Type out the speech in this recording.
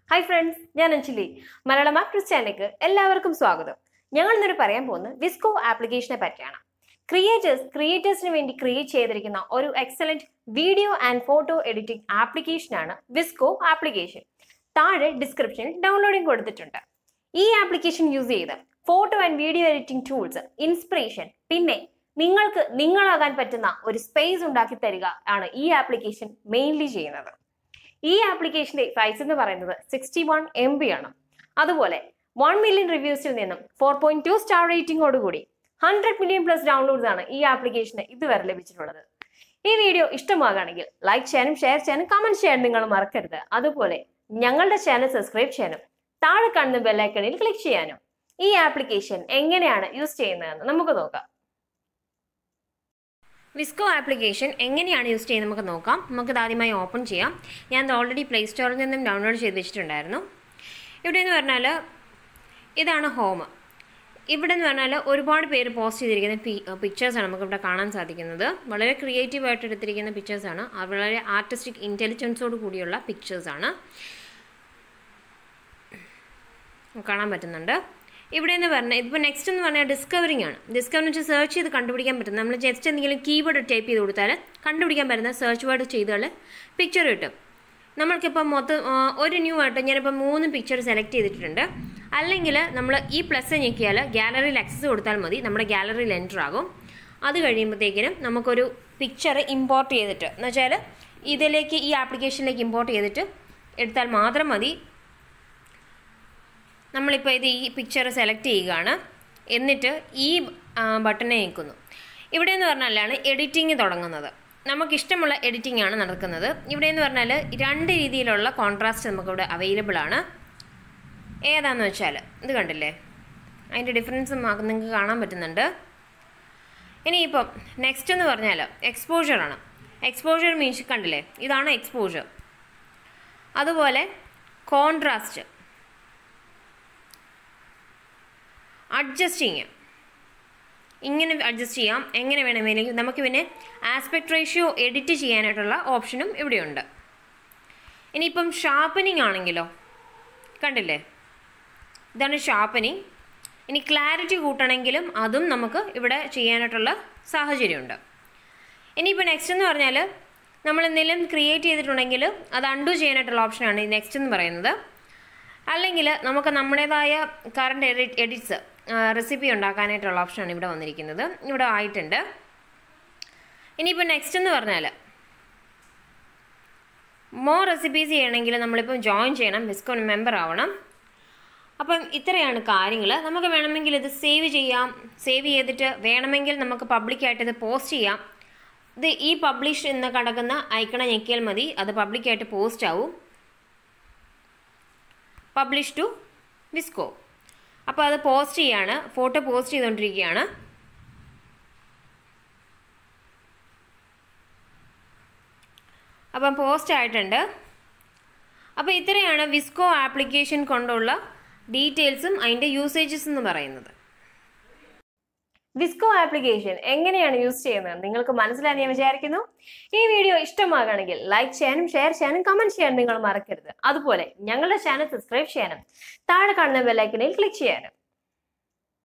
hi friends ഞാൻ Anjali Malayalam actress ചാനലിലേക്ക് എല്ലാവർക്കും സ്വാഗതം ഞങ്ങൾ ഇന്നൊരു പറയാൻ പോകുന്നത് വിസ്കോ ആപ്ലിക്കേഷനെ പറ്റിയാണ് ക്രിയേറ്റേഴ്സ് ക്രിയേറ്റേഴ്സിന് വേണ്ടി ക്രിയേറ്റ് ചെയ്തിരിക്കുന്ന ഒരു excellent video and photo editing ആപ്ലിക്കേഷനാണ് വിസ്കോ ആപ്ലിക്കേഷൻ താഴെ ഡിസ്ക്രിപ്ഷനിൽ ഡൗൺലോഡിംഗ് കൊടുത്തിട്ടുണ്ട് ഈ ആപ്ലിക്കേഷൻ യൂസ് ചെയ്ത് photo and video editing tools inspiration പിന്നെ നിങ്ങൾക്ക് നിങ്ങളാകാൻ പറ്റുന്ന ഒരു സ്പേസ് ഉണ്ടാക്കി തരിക ആണ് ഈ ആപ്ലിക്കേഷൻ മെയിൻലി ചെയ്യുന്നത് ഈ ആപ്ലിക്കേഷന്റെ സൈസ് എന്ന് പറയുന്നത് സിക്സ്റ്റി വൺ എം ബി ആണ് അതുപോലെ വൺ മില്യൺ റിവ്യൂസിൽ നിന്നും ഫോർ പോയിന്റ് ടു സ്റ്റാർ റേറ്റിംഗോടുകൂടി ഹൺഡ്രഡ് മില്യൺ പ്ലസ് ഡൗൺലോഡ്സ് ആണ് ഈ ആപ്ലിക്കേഷന് ഇതുവരെ ലഭിച്ചിട്ടുള്ളത് ഈ വീഡിയോ ഇഷ്ടമാകുകയാണെങ്കിൽ ലൈക്ക് ചെയ്യാനും ഷെയർ ചെയ്യാനും കമന്റ് ചെയ്യാനും നിങ്ങൾ മറക്കരുത് അതുപോലെ ഞങ്ങളുടെ ചാനൽ സബ്സ്ക്രൈബ് ചെയ്യാനും താഴെ കാണുന്ന ബെല്ലൈക്കണിൽ ക്ലിക്ക് ചെയ്യാനും ഈ ആപ്ലിക്കേഷൻ എങ്ങനെയാണ് യൂസ് ചെയ്യുന്നതെന്ന് നമുക്ക് നോക്കാം വിസ്കോ ആപ്ലിക്കേഷൻ എങ്ങനെയാണ് യൂസ് ചെയ്യുന്നത് നമുക്ക് നോക്കാം നമുക്കിത് ആദ്യമായി ഓപ്പൺ ചെയ്യാം ഞാൻ ഇത് ഓൾറെഡി പ്ലേ സ്റ്റോറിൽ നിന്നും ഡൗൺലോഡ് ചെയ്ത് വെച്ചിട്ടുണ്ടായിരുന്നു ഇവിടെ എന്ന് പറഞ്ഞാൽ ഇതാണ് ഹോം ഇവിടെ എന്ന് പറഞ്ഞാൽ ഒരുപാട് പേര് പോസ്റ്റ് ചെയ്തിരിക്കുന്ന പി പിക്ചേഴ്സാണ് നമുക്കിവിടെ കാണാൻ സാധിക്കുന്നത് വളരെ ക്രിയേറ്റീവായിട്ട് എടുത്തിരിക്കുന്ന പിക്ചേഴ്സാണ് വളരെ ആർട്ടിസ്റ്റിക് ഇൻ്റലിജൻസോട് കൂടിയുള്ള പിക്ചേഴ്സാണ് കാണാൻ പറ്റുന്നുണ്ട് ഇവിടെ എന്ന് പറഞ്ഞാൽ ഇപ്പോൾ നെക്സ്റ്റ് എന്ന് പറഞ്ഞാൽ ഡിസ്കവറിംഗ് ആണ് ഡിസ്കവറിംഗ് വെച്ചാൽ സെർച്ച് ചെയ്ത് കണ്ടുപിടിക്കാൻ പറ്റും നമ്മൾ ജസ്റ്റ് എന്തെങ്കിലും കീവേഡ് ടൈപ്പ് ചെയ്ത് കൊടുത്താൽ കണ്ടുപിടിക്കാൻ പറ്റുന്ന സെർച്ച് വേർഡ് ചെയ്താൽ പിക്ചർ കിട്ടും നമ്മൾക്കിപ്പോൾ മൊത്തം ആ, ഒരു ന്യൂ ആയിട്ട് ഞാനിപ്പോൾ മൂന്ന് പിക്ചർ സെലക്ട് ചെയ്തിട്ടുണ്ട് അല്ലെങ്കിൽ നമ്മൾ ഈ പ്ലസ് ഞെക്കിയാൽ ഗാലറിയിൽ ആക്സസ് കൊടുത്താൽ മതി നമ്മുടെ ഗാലറിയിൽ എൻ്റർ ആകും അത് കഴിയുമ്പോഴത്തേക്കിനും നമുക്കൊരു പിക്ചർ ഇമ്പോർട്ട് ചെയ്തിട്ട് എന്ന് വെച്ചാൽ ഇതിലേക്ക് ഈ ആപ്ലിക്കേഷനിലേക്ക് ഇമ്പോർട്ട് ചെയ്തിട്ട് എടുത്താൽ മാത്രം മതി നമ്മളിപ്പോൾ ഇത് ഈ പിക്ചർ സെലക്ട് ചെയ്യുകയാണ് എന്നിട്ട് ഈ ബട്ടനെ ഞെക്കുന്നു ഇവിടെ എന്ന് പറഞ്ഞാലാണ് എഡിറ്റിംഗ് തുടങ്ങുന്നത് നമുക്കിഷ്ടമുള്ള എഡിറ്റിംഗ് ആണ് നടക്കുന്നത് ഇവിടെ എന്ന് പറഞ്ഞാൽ രണ്ട് രീതിയിലുള്ള കോൺട്രാസ്റ്റ് നമുക്കിവിടെ അവൈലബിൾ ആണ് ഏതാന്ന് വെച്ചാൽ ഇത് കണ്ടില്ലേ അതിൻ്റെ ഡിഫറൻസ് നിങ്ങൾക്ക് കാണാൻ പറ്റുന്നുണ്ട് ഇനിയിപ്പം നെക്സ്റ്റ് എന്ന് പറഞ്ഞാൽ എക്സ്പോഷറാണ് എക്സ്പോഷർ മീൻസ് കണ്ടില്ലേ ഇതാണ് എക്സ്പോഷർ അതുപോലെ കോൺട്രാസ്റ്റ് അഡ്ജസ്റ്റിങ് ഇങ്ങനെ അഡ്ജസ്റ്റ് ചെയ്യാം എങ്ങനെ വേണമെങ്കിലും നമുക്ക് പിന്നെ ആസ്പെക്ട് റേഷ്യോ എഡിറ്റ് ചെയ്യാനായിട്ടുള്ള ഓപ്ഷനും ഇവിടെയുണ്ട് ഇനിയിപ്പം ഷാർപ്പനിങ് ആണെങ്കിലോ കണ്ടില്ലേ ഇതാണ് ഷാർപ്പനിങ് ഇനി ക്ലാരിറ്റി കൂട്ടണമെങ്കിലും അതും നമുക്ക് ഇവിടെ ചെയ്യാനായിട്ടുള്ള സാഹചര്യമുണ്ട് ഇനിയിപ്പോൾ നെക്സ്റ്റ് എന്ന് പറഞ്ഞാൽ നമ്മൾ എന്തെങ്കിലും ക്രിയേറ്റ് ചെയ്തിട്ടുണ്ടെങ്കിൽ അത് അൺഡു ചെയ്യാനായിട്ടുള്ള ഓപ്ഷനാണ് ഈ നെക്സ്റ്റ് എന്ന് പറയുന്നത് അല്ലെങ്കിൽ നമുക്ക് നമ്മുടേതായ കറണ്ട് എഡിറ്റ് എഡിറ്റ്സ് റെസിപ്പി ഉണ്ടാക്കാനായിട്ടുള്ള ഓപ്ഷനാണ് ഇവിടെ വന്നിരിക്കുന്നത് ഇവിടെ ആയിട്ടുണ്ട് ഇനിയിപ്പോൾ നെക്സ്റ്റ് എന്ന് പറഞ്ഞാൽ മോർ റെസിപ്പീസ് ചെയ്യണമെങ്കിൽ നമ്മളിപ്പം ജോയിൻ ചെയ്യണം ബിസ്കോ മെമ്പർ ആവണം അപ്പം ഇത്രയാണ് കാര്യങ്ങൾ നമുക്ക് വേണമെങ്കിൽ ഇത് സേവ് ചെയ്യാം സേവ് ചെയ്തിട്ട് വേണമെങ്കിൽ നമുക്ക് പബ്ലിക്കായിട്ട് ഇത് പോസ്റ്റ് ചെയ്യാം ഇത് ഈ പബ്ലിഷ് എന്ന് കിടക്കുന്ന ഐക്കണ ഞെക്കിയാൽ മതി അത് പബ്ലിക്കായിട്ട് പോസ്റ്റ് ആവും പബ്ലിഷ് ടു വിസ്കോ അപ്പോൾ അത് പോസ്റ്റ് ചെയ്യാണ് ഫോട്ടോ പോസ്റ്റ് ചെയ്തുകൊണ്ടിരിക്കുകയാണ് അപ്പം പോസ്റ്റ് ആയിട്ടുണ്ട് അപ്പോൾ ഇത്രയാണ് വിസ്കോ ആപ്ലിക്കേഷൻ കൊണ്ടുള്ള ഡീറ്റെയിൽസും അതിൻ്റെ യൂസേജസ് എന്ന് പറയുന്നത് വിസ്കോ ആപ്ലിക്കേഷൻ എങ്ങനെയാണ് യൂസ് ചെയ്യുന്നത് നിങ്ങൾക്ക് മനസ്സിലായി ഞാൻ വിചാരിക്കുന്നു ഈ വീഡിയോ ഇഷ്ടമാകുകയാണെങ്കിൽ ലൈക്ക് ചെയ്യാനും ഷെയർ ചെയ്യാനും കമന്റ് ചെയ്യാനും നിങ്ങൾ മറക്കരുത് അതുപോലെ ഞങ്ങളുടെ ചാനൽ സബ്സ്ക്രൈബ് ചെയ്യാനും താഴെ കാണുന്ന ബെല്ലൈക്കനിൽ ക്ലിക്ക് ചെയ്യാനും